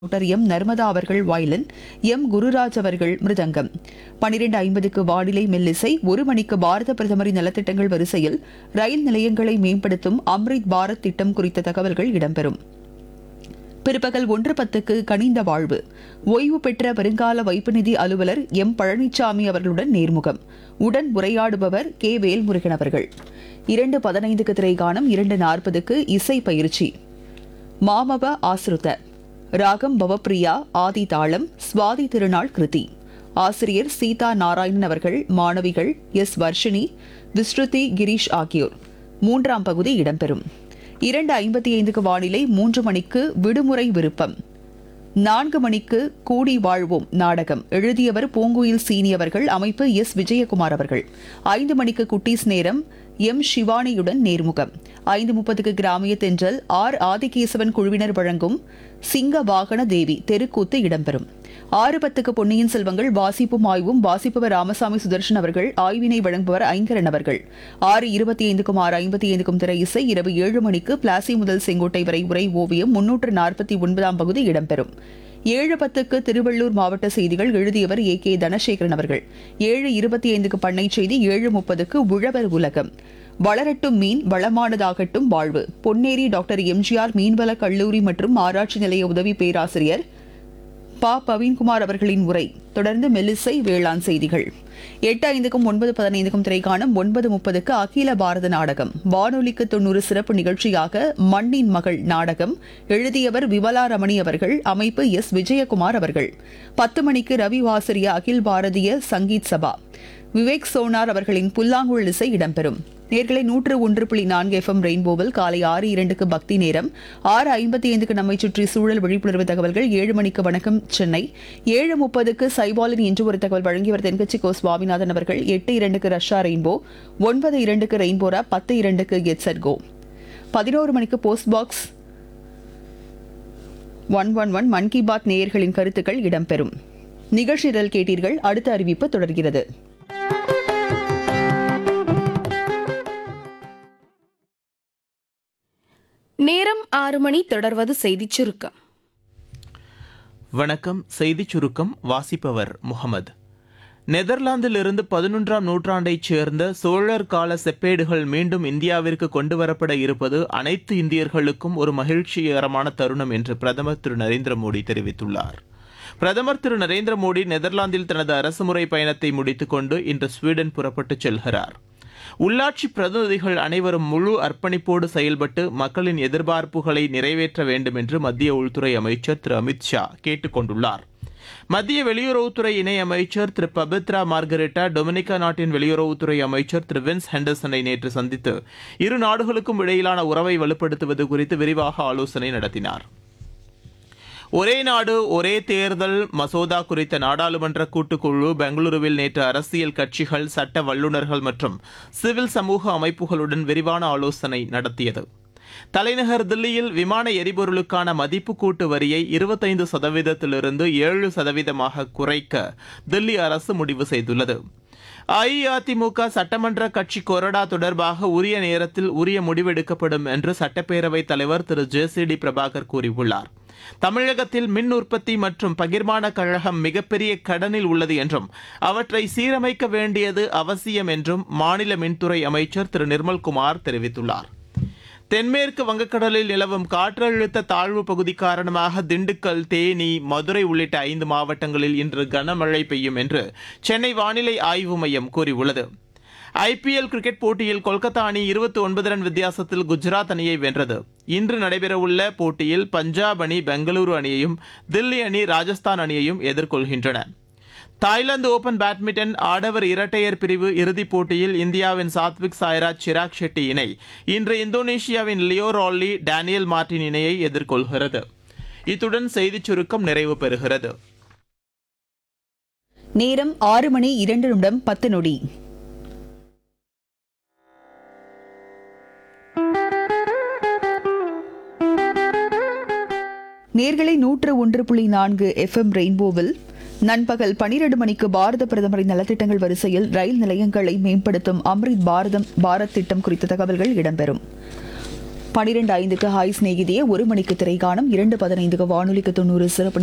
doctor M Narmada அவர்கள் violin M Gururaj அவர்கள் மிருதங்கம் பனிரெண்டு ஐம்பதுக்கு வானிலை மெல்லிசை ஒரு மணிக்கு பாரத பிரதமரின் நலத்திட்டங்கள் வரிசையில் ரயில் நிலையங்களை மேம்படுத்தும் அம்ரித் பாரத் திட்டம் குறித்த தகவல்கள் இடம்பெறும் பிற்பகல் ஒன்று பத்துக்கு கனிந்த வாழ்வு ஓய்வு பெற்ற வருங்கால வைப்பு நிதி அலுவலர் எம் பழனிசாமி அவர்களுடன் நேர்முகம் உடன் உரையாடுபவர் கே வேல்முருகன் அவர்கள் இரண்டு பதினைந்துக்கு திரைகாணம் இரண்டு நாற்பதுக்கு இசை பயிற்சி மாமவ ஆசிருத ராகம் பவப்பிரியா ஆதி தாளம் சுவாதி திருநாள் கிருதி ஆசிரியர் சீதா நாராயணன் அவர்கள் மாணவிகள் எஸ் வர்ஷினி விஸ்ருதி கிரீஷ் ஆகியோர் மூன்றாம் பகுதி இடம்பெறும் இரண்டு ஐம்பத்தி ஐந்துக்கு வானிலை மூன்று மணிக்கு விடுமுறை விருப்பம் நான்கு மணிக்கு கூடி வாழ்வோம் நாடகம் எழுதியவர் பூங்குயில் சீனியவர்கள் அமைப்பு எஸ் விஜயகுமார் அவர்கள் ஐந்து மணிக்கு குட்டீஸ் நேரம் எம் சிவானியுடன் நேர்முகம் ஐந்து முப்பதுக்கு கிராமிய தென்றல் ஆர் ஆதிகேசவன் குழுவினர் வழங்கும் சிங்க வாகன தேவி தெருக்கூத்து இடம்பெறும் ஆறு பத்துக்கு பொன்னியின் செல்வங்கள் வாசிப்பும் ஆய்வும் வாசிப்பவர் ராமசாமி சுதர்ஷன் அவர்கள் ஆய்வினை வழங்குபவர் ஐங்கரன் அவர்கள் ஆறு இருபத்தி ஐந்துக்கும் ஆறு ஐம்பத்தி ஐந்துக்கும் திரை இசை இரவு ஏழு மணிக்கு பிளாசி முதல் செங்கோட்டை வரை உரை ஓவியம் முன்னூற்று நாற்பத்தி ஒன்பதாம் பகுதி இடம்பெறும் ஏழு பத்துக்கு திருவள்ளூர் மாவட்ட செய்திகள் எழுதியவர் ஏ கே தனசேகரன் அவர்கள் ஏழு இருபத்தி ஐந்துக்கு பண்ணை செய்தி ஏழு முப்பதுக்கு உழவர் உலகம் வளரட்டும் மீன் வளமானதாகட்டும் வாழ்வு பொன்னேரி டாக்டர் எம்ஜிஆர் மீன்வள கல்லூரி மற்றும் ஆராய்ச்சி நிலைய உதவி பேராசிரியர் பா பவீன்குமார் அவர்களின் உரை தொடர்ந்து மெல்லிசை வேளாண் செய்திகள் எட்டு ஐந்துக்கும் ஒன்பது பதினைந்துக்கும் திரைக்காணும் ஒன்பது முப்பதுக்கு அகில பாரத நாடகம் வானொலிக்கு தொண்ணூறு சிறப்பு நிகழ்ச்சியாக மண்ணின் மகள் நாடகம் எழுதியவர் விமலா ரமணி அவர்கள் அமைப்பு எஸ் விஜயகுமார் அவர்கள் பத்து மணிக்கு ரவி வாசரிய அகில் பாரதிய சங்கீத் சபா விவேக் சோனார் அவர்களின் புல்லாங்குழல் இசை இடம்பெறும் நேர்களை நூற்று ஒன்று புள்ளி நான்கு எஃப்எம் ரெயின்போவில் காலை ஆறு இரண்டுக்கு பக்தி நேரம் ஆறு ஐம்பத்தி ஐந்துக்கு நம்மை சுற்றி சூழல் விழிப்புணர்வு தகவல்கள் ஏழு மணிக்கு வணக்கம் சென்னை ஏழு முப்பதுக்கு சைபாலின் இன்று ஒரு தகவல் வழங்கியவர் தென்கட்சி கோ சுவாமிநாதன் அவர்கள் எட்டு இரண்டுக்கு ரஷ்யா ரெயின்போ ஒன்பது இரண்டுக்கு ரெயின்போரா பத்து இரண்டுக்கு கெட்சட் கோ பதினோரு மணிக்கு post box one one one Mann Ki Baat நேயர்களின் கருத்துக்கள் இடம்பெறும் நிகழ்ச்சிகள் கேட்டீர்கள் அடுத்த அறிவிப்பு தொடர்கிறது நேரம் ஆறு மணி தொடர்வது செய்திச் சுருக்கம் வணக்கம் செய்திச் சுருக்கம் வாசிப்பவர் முகமது நெதர்லாந்திலிருந்து பதினொன்றாம் நூற்றாண்டைச் சேர்ந்த சோழர் கால செப்பேடுகள் மீண்டும் இந்தியாவிற்கு கொண்டு வரப்பட இருப்பது அனைத்து இந்தியர்களுக்கும் ஒரு மகிழ்ச்சிகரமான தருணம் என்று பிரதமர் திரு நரேந்திர மோடி தெரிவித்துள்ளார் பிரதமர் திரு நரேந்திர மோடி நெதர்லாந்தில் தனது அரசுமுறை பயணத்தை முடித்துக்கொண்டு இன்று ஸ்வீடன் புறப்பட்டுச் செல்கிறார் உள்ளாட்சி பிரதிநிதிகள் அனைவரும் முழு அர்ப்பணிப்போடு செயல்பட்டு மக்களின் எதிர்பார்ப்புகளை நிறைவேற்ற வேண்டும் என்று மத்திய உள்துறை அமைச்சர் திரு அமித் ஷா கேட்டுக் கொண்டுள்ளார் மத்திய வெளியுறவுத்துறை இணை அமைச்சர் திரு பபித்ரா மார்கரெட்டா டொமினிகா நாட்டின் வெளியுறவுத்துறை அமைச்சர் திரு வின்ஸ் ஹெண்டர்சனை நேற்று சந்தித்து இரு நாடுகளுக்கும் இடையிலான உறவை வலுப்படுத்துவது குறித்து விரிவாக ஆலோசனை நடத்தினார் ஒரே நாடு ஒரே தேர்தல் மசோதா குறித்த நாடாளுமன்ற கூட்டுக்குழு பெங்களூருவில் நேற்று அரசியல் கட்சிகள் சட்ட வல்லுநர்கள் மற்றும் சிவில் சமூக அமைப்புகளுடன் விரிவான ஆலோசனை நடத்தியது தலைநகர் தில்லியில் விமான எரிபொருளுக்கான மதிப்பு கூட்டு வரியை இருபத்தைந்து சதவீதத்திலிருந்து ஏழு சதவீதமாக குறைக்க தில்லி அரசு முடிவு செய்துள்ளது அஇஅதிமுக சட்டமன்ற கட்சி கொறடா தொடர்பாக உரிய நேரத்தில் உரிய முடிவெடுக்கப்படும் என்று சட்டப்பேரவைத் தலைவர் Thiru J C D Prabhakar கூறியுள்ளார் தமிழகத்தில் மின் உற்பத்தி மற்றும் பகிர்மான கழகம் மிகப்பெரிய கடனில் உள்ளது என்றும் அவற்றை சீரமைக்க வேண்டியது அவசியம் என்றும் மாநில மின்துறை அமைச்சர் திரு நிர்மல்குமார் தெரிவித்துள்ளார் தென்மேற்கு வங்கக்கடலில் நிலவும் காற்றழுத்த தாழ்வு பகுதி காரணமாக திண்டுக்கல் தேனி மதுரை உள்ளிட்ட ஐந்து மாவட்டங்களில் இன்று கனமழை பெய்யும் என்று சென்னை வானிலை ஆய்வு மையம் கூறியுள்ளது ஐபிஎல் கிரிக்கெட் போட்டியில் கொல்கத்தா அணி இருபத்தி ஒன்பது ரன் வித்தியாசத்தில் குஜராத் அணியை வென்றது இன்று நடைபெறவுள்ள போட்டியில் பஞ்சாப் அணி பெங்களூரு அணியையும் தில்லி அணி ராஜஸ்தான் அணியையும் எதிர்கொள்கின்றன தாய்லாந்து ஓபன் பேட்மிண்டன் ஆடவர் இரட்டையர் பிரிவு இறுதிப் போட்டியில் இந்தியாவின் சாத்விக் சாய்ராஜ் சிராக் ஷெட்டி இணை இன்று இந்தோனேஷியாவின் லியோ ரால்லி டேனியல் மார்டின் இணையை எதிர்கொள்கிறது இத்துடன் செய்திச் சுருக்கம் நிறைவு பெறுகிறது நேரம் ஆறு மணி இரண்டு நிமிடம் பத்து நொடி நேர்களை நூற்று ஒன்று புள்ளி நான்கு எஃப்எம் ரெயின்போவில் நண்பகல் பனிரெண்டு மணிக்கு பாரத பிரதமரின் நலத்திட்டங்கள் வரிசையில் ரயில் நிலையங்களை மேம்படுத்தும் அம்ரித் பாரதம் பாரத் திட்டம் குறித்த தகவல்கள் இடம்பெறும் பனிரெண்டு ஐந்துக்கு ஹாய் சிநேகிதியே ஒரு மணிக்கு திரைக்காணும் இரண்டு பதினைந்துக்கு வானொலிக்கு தொண்ணூறு சிறப்பு